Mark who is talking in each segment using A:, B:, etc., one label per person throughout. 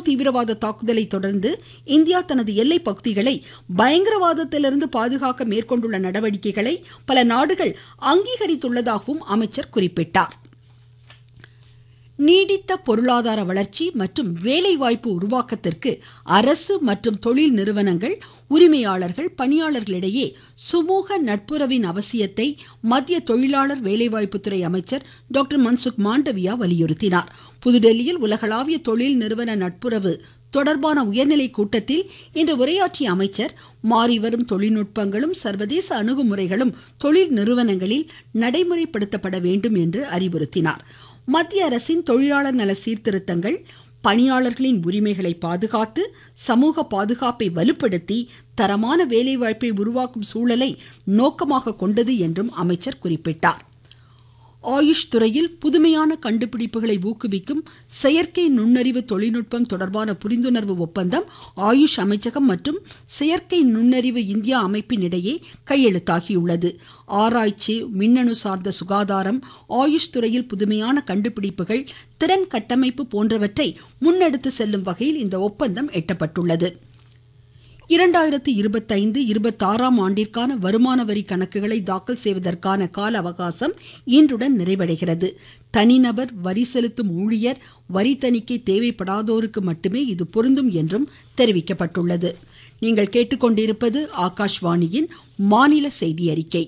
A: பஹல்காம் தீவிரவாத தாக்குதலை தொடர்ந்து இந்தியா தனது எல்லை பகுதிகளை பயங்கரவாதத்திலிருந்து பாதுகாக்க மேற்கொண்டுள்ள நடவடிக்கைகளை பல நாடுகள் அங்கீகரித்துள்ளதாகவும் அமைச்சர் குறிப்பிட்டார் நீடித்த பொருளாதார வளர்ச்சி மற்றும் வேலைவாய்ப்பு உருவாக்கத்திற்கு அரசு மற்றும் தொழில் நிறுவனங்கள் உரிமையாளர்கள் பணியாளர்களிடையே சுமூக நட்புறவின் அவசியத்தை மத்திய தொழிலாளர் வேலைவாய்ப்புத்துறை அமைச்சர் டாக்டர் மன்சுக் மாண்டவியா வலியுறுத்தினார் புதுடெல்லியில் உலகளாவிய தொழில் நிறுவன நட்புறவு தொடர்பான உயர்நிலை கூட்டத்தில் இன்று உரையாற்றிய அமைச்சர் மாறிவரும் தொழில்நுட்பங்களும் சர்வதேச அணுகுமுறைகளும் தொழில் நிறுவனங்களில் நடைமுறைப்படுத்தப்பட வேண்டும் என்று அறிவுறுத்தினார் மத்திய அரசின் தொழிலாளர் நல சீர்திருத்தங்கள் பணியாளர்களின் உரிமைகளை பாதுகாத்து சமூக பாதுகாப்பை வலுப்படுத்தி தரமான வேலைவாய்ப்பை உருவாக்கும் சூழலை நோக்கமாக கொண்டது என்றும் அமைச்சர் குறிப்பிட்டார் ஆயுஷ் துறையில் புதுமையான கண்டுபிடிப்புகளை ஊக்குவிக்கும் செயற்கை நுண்ணறிவு தொழில்நுட்பம் தொடர்பான புரிந்துணர்வு ஒப்பந்தம் ஆயுஷ் அமைச்சகம் மற்றும் செயற்கை நுண்ணறிவு இந்தியா அமைப்பின் இடையே கையெழுத்தாகியுள்ளது ஆராய்ச்சி மின்னணு சார்ந்த சுகாதாரம் ஆயுஷ் துறையில் புதுமையான கண்டுபிடிப்புகள் திறன் கட்டமைப்பு போன்றவற்றை முன்னெடுத்து செல்லும் வகையில் இந்த ஒப்பந்தம் எட்டப்பட்டுள்ளது இரண்டாயிரத்தி இருபத்தைந்து இருபத்தாறாம் ஆண்டிற்கான வருமான வரி கணக்குகளை தாக்கல் செய்வதற்கான கால அவகாசம் இன்றுடன் நிறைவடைகிறது தனிநபர் வரி செலுத்தும் ஊழியர் வரி தணிக்கை தேவைப்படாதோருக்கு மட்டுமே இது பொருந்தும் என்றும் தெரிவிக்கப்பட்டுள்ளது நீங்கள் கேட்டுக்கொண்டிருப்பது ஆகாஷ்வாணியின் மாநில செய்தி அறிக்கை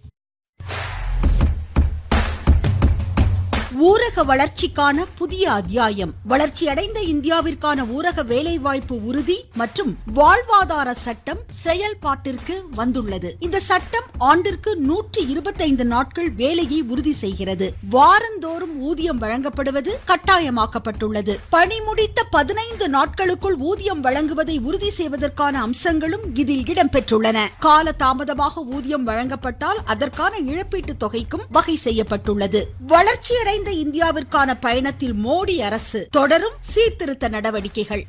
A: ஊரக வளர்ச்சிக்கான புதிய அத்தியாயம் வளர்ச்சியடைந்த இந்தியாவிற்கான ஊரக வேலைவாய்ப்பு உறுதி மற்றும் வாழ்வாதார சட்டம் செயல்பாட்டிற்கு வந்துள்ளது இந்த சட்டம் ஆண்டிற்கு நூற்றி இருபத்தைந்து நாட்கள் வேலையை உறுதி செய்கிறது வாரந்தோறும் ஊதியம் வழங்கப்படுவது கட்டாயமாக்கப்பட்டுள்ளது பணி முடித்த பதினைந்து நாட்களுக்குள் ஊதியம் வழங்குவதை உறுதி செய்வதற்கான அம்சங்களும் இதில் இடம்பெற்றுள்ளன கால தாமதமாக ஊதியம் வழங்கப்பட்டால் அதற்கான இழப்பீட்டு தொகைக்கும் வகை செய்யப்பட்டுள்ளது வளர்ச்சியடைந்த வளர்ந்த இந்தியாவிற்கான பயணத்தில் மோடி அரசு தொடரும் சீர்திருத்த நடவடிக்கைகள்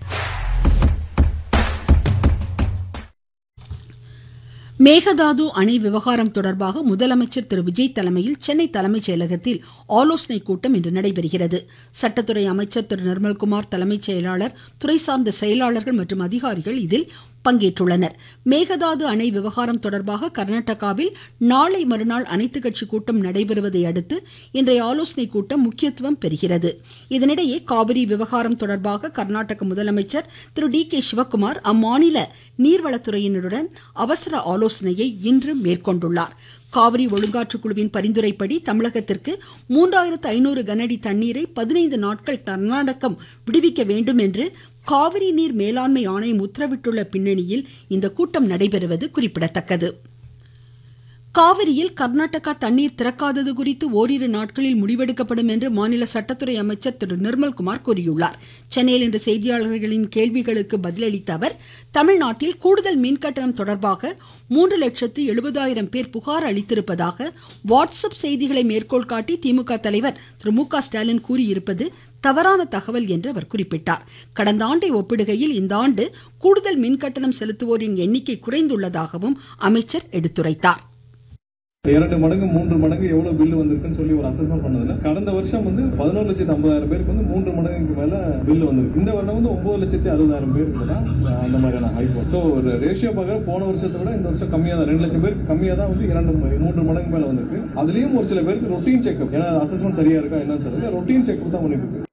A: மேகதாது அணை விவகாரம் தொடர்பாக முதலமைச்சர் திரு விஜய் தலைமையில் சென்னை தலைமைச் செயலகத்தில் ஆலோசனை கூட்டம் இன்று நடைபெறுகிறது சட்டத்துறை அமைச்சர் திரு நிர்மல்குமார் தலைமைச் செயலாளர் துறை சார்ந்த செயலாளர்கள் மற்றும் அதிகாரிகள் இதில் பங்கேற்றுள்ளனர் மேகதாது அணை விவகாரம் தொடர்பாக கர்நாடகாவில் நாளை மறுநாள் அனைத்து கட்சி கூட்டம் நடைபெறுவதை அடுத்து இன்றைய ஆலோசனை கூட்டம் முக்கியத்துவம் பெறுகிறது இதனிடையே காவிரி விவகாரம் தொடர்பாக கர்நாடக முதலமைச்சர் திரு டி கே சிவக்குமார் அம்மாநில நீர்வளத்துறையினருடன் அவசர ஆலோசனையை இன்று மேற்கொண்டுள்ளார் காவிரி ஒழுங்காற்றுக்குழுவின் பரிந்துரைப்படி தமிழகத்திற்கு மூன்றாயிரத்து ஐநூறு கனஅடி தண்ணீரை பதினைந்து நாட்கள் கர்நாடகம் விடுவிக்க வேண்டும் என்று காவிரி நீர் மேலாண்மை ஆணையம் உத்தரவிட்டுள்ள பின்னணியில் இந்த கூட்டம் நடைபெறுவது குறிப்பிடத்தக்கது காவிரியில் கர்நாடகா தண்ணீர் திறக்காதது குறித்து ஓரிரு நாட்களில் முடிவெடுக்கப்படும் என்று மாநில சட்டத்துறை அமைச்சர் திரு நிர்மல்குமார் கூறியுள்ளார் சென்னையில் இன்று செய்தியாளர்களின் கேள்விகளுக்கு பதிலளித்த அவர் தமிழ்நாட்டில் கூடுதல் மின்கட்டணம் தொடர்பாக மூன்று லட்சத்து எழுபதாயிரம் பேர் புகார் அளித்திருப்பதாக வாட்ஸ்அப் செய்திகளை மேற்கோள் காட்டி திமுக தலைவர் திரு மு க ஸ்டாலின் கூறியிருப்பது தவறான தகவல் என்று அவர் குறிப்பிட்டார் கடந்த ஆண்டை ஒப்பிடுகையில் இந்த ஆண்டு கூடுதல் மின்கட்டணம் செலுத்துவோரின் எண்ணிக்கை குறைந்துள்ளதாகவும் அமைச்சர் எடுத்துரைத்தார்
B: இரண்டு மடங்கு மூன்று மடங்கு எவ்வளவு பில் வந்திருக்குன்னு சொல்லி ஒரு அசஸ்மெண்ட் பண்ணதுல கடந்த வருஷம் வந்து பதினோரு லட்சத்தி ஐம்பதாயிரம் பேருக்கு வந்து மூன்று மடங்குக்கு மேல பில் வந்திருக்கு இந்த வருடம் வந்து ஒன்பது லட்சத்தி அறுபதாயிரம் பேருக்கு தான் அந்த மாதிரியான ஹைகோர்ட் ஸோ ஒரு ரேஷியோ பார்க்க போன வருஷத்தை விட இந்த வருஷம் கம்மியாக தான் ரெண்டு லட்சம் பேருக்கு கம்மியாக தான் வந்து இரண்டு மூன்று மடங்கு மேல வந்திருக்கு அதுலயும் ஒரு சில பேருக்கு ரொட்டீன் செக்அப் ஏன்னா அசஸ்மெண்ட் சரியா இருக்கா என்னன்னு சொல்லுங்க ரொட்டீன் செக்அப் தான் பண்ணிட்டு இருக்கு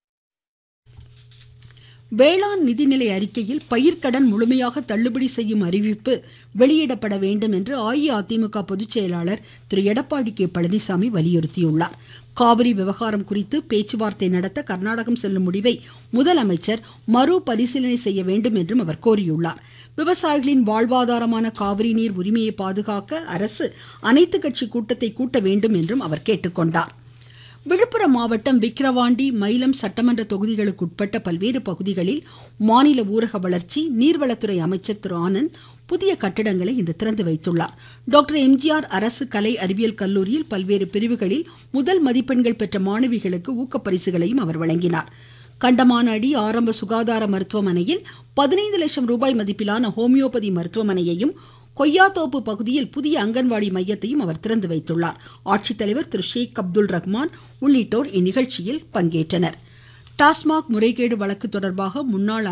A: வேளாண் நிதிநிலை அறிக்கையில் பயிர்க்கடன் முழுமையாக தள்ளுபடி செய்யும் அறிவிப்பு வெளியிடப்பட வேண்டும் என்று அஇஅதிமுக பொதுச் செயலாளர் திரு எடப்பாடி கே பழனிசாமி வலியுறுத்தியுள்ளார் காவிரி விவகாரம் குறித்து பேச்சுவார்த்தை நடத்த கர்நாடகம் செல்லும் முடிவை முதலமைச்சர் மறுபரிசீலனை செய்ய வேண்டும் என்றும் அவர் கோரியுள்ளார் விவசாயிகளின் வாழ்வாதாரமான காவிரி நீர் உரிமையை பாதுகாக்க அரசு அனைத்து கட்சி கூட்டத்தை கூட்ட வேண்டும் என்றும் அவர் கேட்டுக்கொண்டார் விழுப்புரம் மாவட்டம் விக்கிரவாண்டி மயிலம் சட்டமன்ற தொகுதிகளுக்கு உட்பட்ட பல்வேறு பகுதிகளில் மாநில ஊரக வளர்ச்சி நீர்வளத்துறை அமைச்சர் திரு ஆனந்த் புதிய கட்டிடங்களை இன்று திறந்து வைத்துள்ளார் டாக்டர் எம்ஜிஆர் அரசு கலை அறிவியல் கல்லூரியில் பல்வேறு பிரிவுகளில் முதல் மதிப்பெண்கள் பெற்ற மாணவிகளுக்கு ஊக்கப்பரிசுகளையும் அவர் வழங்கினார் கண்டமானடி ஆரம்ப சுகாதார மருத்துவமனையில் பதினைந்து லட்சம் ரூபாய் மதிப்பிலான ஹோமியோபதி மருத்துவமனையையும் கொய்யாத்தோப்பு பகுதியில் புதிய அங்கன்வாடி மையத்தையும் அவர் திறந்து வைத்துள்ளார் ஆட்சித்தலைவர் திரு ஷேக் அப்துல் ரஹ்மான் உள்ளிட்டோர் இந்நிகழ்ச்சியில் பங்கேற்றனர் டாஸ்மாக் முறைகேடு வழக்கு தொடர்பாக முன்னாள்